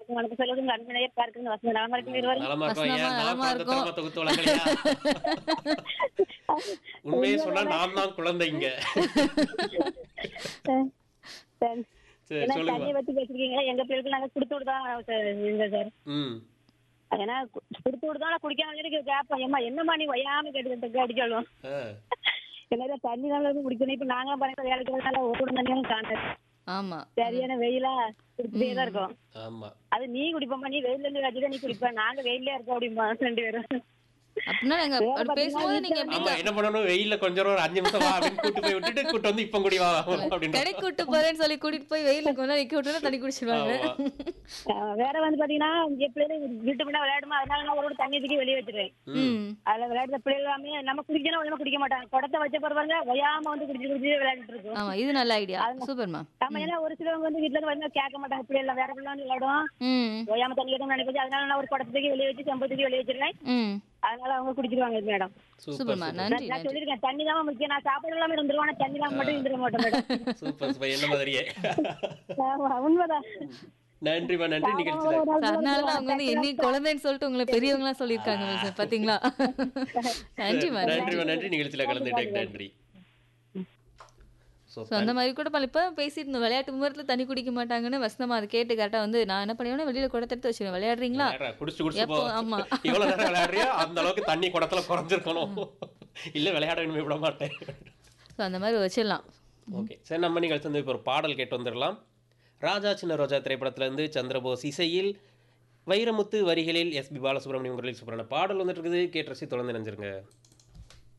அனைவருக்கும் வணக்கம் சொல்லுங்க அன்பனையே பார்க்குங்க வசந்த நலமா இருக்கு இருவரும் நலமா இருக்கோம் வசனமா, ஏன் நான் நலமா குழந்தை இருக்கோம். தரமா தொகுத்து வழங்கலையா உண்மையை சொன்னா நான் தான் குழந்தைங்க சரி. சரி ஏன்னா சொல்லுங்க தண்ணியை பத்தி பேசிருக்கீங்க எங்க பிள்ளைகளுக்கு நாங்க கொடுத்து விடுதான் இருங்க சார் ம் ஏன்னா கு- கொடுத்து விடுதான் குடிக்காம இருக்கு கேப்போம் ஏமா என்னம்மா நீ ஒய்யாம கேட்டு அப்படி சொல்லுவோம் ஆ, என்ன தண்ணி தான் வந்து குடிக்கணும் இப்ப நாங்க பாருங்க வேலைக்கு வரனால ஒரு குடம் தண்ணியும் காணாது ஆமா சரியான வெயிலா குடிச்சுட்டே தான் இருக்கோம் ஆமா அது நீ குடிப்போம்மா நீ வெயில்ல இருந்து வச்சுதான் நீ குடிப்ப நாங்க வெயிலே இருக்கோம் அப்படிமா ரெண்டு பேரும் அப்படின்னா நாங்க வேற அப்படி பேசும்போது நீங்க பாத்தீங்கன்னா எப்படி ஆமா என்ன பண்ணணும் வெயில்ல கொஞ்ச நேரம் ஒரு அஞ்சு நிமிஷம் வா அப்படின்னு கூட்டு போய் விட்டுட்டு கூட்டு வந்து இப்ப குடி வா அப்படின்னு கடை கூட்டு போறேன்னு சொல்லி கூட்டிட்டு போய் வெயில கொஞ்ச நேரம் நிக்க விட்டுனா தண்ணி குடிச்சிருவாங்க ஆமா. ஆஹ் வேற வந்து பாத்தீங்கன்னா இங்க பிள்ளைகள் வீட்டு முன்னா விளையாடுமா அதனால நான் ஒரு தண்ணி தூக்கி வெளியே வச்சிருவேன் ம் அதுல விளையாடுற பிள்ளைகள் எல்லாமே நம்ம குடிக்கணும் உடனே குடிக்க மாட்டாங்க குடத்தை வச்ச பிறகு ஒய்யாம வந்து குடிச்சு குடிச்சு விளையாடிட்டு இருக்கும் ஆமா இது நல்ல ஐடியா சூப்பர்மா நம்ம ஏன்னா ஒரு சிலவங்க வந்து வீட்டுல இருந்து வந்து கேட்க மாட்டாங்க பிள்ளைகள் வேற பிள்ளை வந்து விளையாடும் ம் ஒய்யாம தண்ணி கேட்கணும்னு நினைப்பேன் அதனால நான் ஒரு குடத்தை தூக்கி வெளியே வச்சு செம்பு தூக்கி வெளியே வச்சிருக்கேன் ம் அதனால அவங்க குடிச்சிருவாங்க மேடம் சூப்பர் சூப்பர்மா சூப்பர் நன்றி நான் நன்றி சொல்லிருக்கேன் தண்ணி தான் முக்கியம் நான் சாப்பாடு எல்லாமே இருந்துருவேன் ஆனா தண்ணி தான் மட்டும் இருந்துட மாட்டேன் மேடம் சூப்பர் சூப்பர் என்ன மாதிரியே ஆமா, உண்மைதான் நன்றிமா நன்றி நிகழ்ச்சியில ஒரு நாள் அதனாலதான் அவங்க வந்து என்னையும் குழந்தைன்னு சொல்லிட்டு உங்களை பெரியவங்களா சொல்லியிருக்காங்க மிஸ் பாத்தீங்களா நன்றிமா நன்றிமா நன்றி நிகழ்ச்சியில கலந்துட்டேன் நன்றி ஸோ அந்த மாதிரி கூட பல இப்போ பேசிட்டு இருந்தோம் விளையாட்டு முகத்தில் தண்ணி குடிக்க மாட்டாங்கன்னு வசனமா அதை கேட்டு கரெக்டாக வந்து நான் என்ன பண்ணுவேன்னா வெளியில குடத்தை எடுத்து வச்சிருவேன் விளையாடுறீங்களா விளையாடுறா, குடிச்சு குடிச்சு எப்போ? போ ஆமா. எவ்வளவு நேரம் விளையாடுறியோ அந்த அளவுக்கு தண்ணி குடத்துல குறைஞ்சிருக்கணும் இல்ல விளையாட வேணுமே விட மாட்டேன் ஸோ அந்த மாதிரி வச்சிடலாம் ஓகே சரி நம்ம நிகழ்ச்சி வந்து இப்போ ஒரு பாடல் கேட்டு வந்துடலாம் ராஜா சின்ன ரோஜா திரைப்படத்திலிருந்து சந்திரபோஸ் இசையில் வைரமுத்து வரிகளில் எஸ்பி பாலசுப்ரமணியம் குரலில் சூப்பரான பாடல் வந்துட்டு இருக்குது கேட்டு ரசி தொடர்ந்து நினைஞ்சிருங்க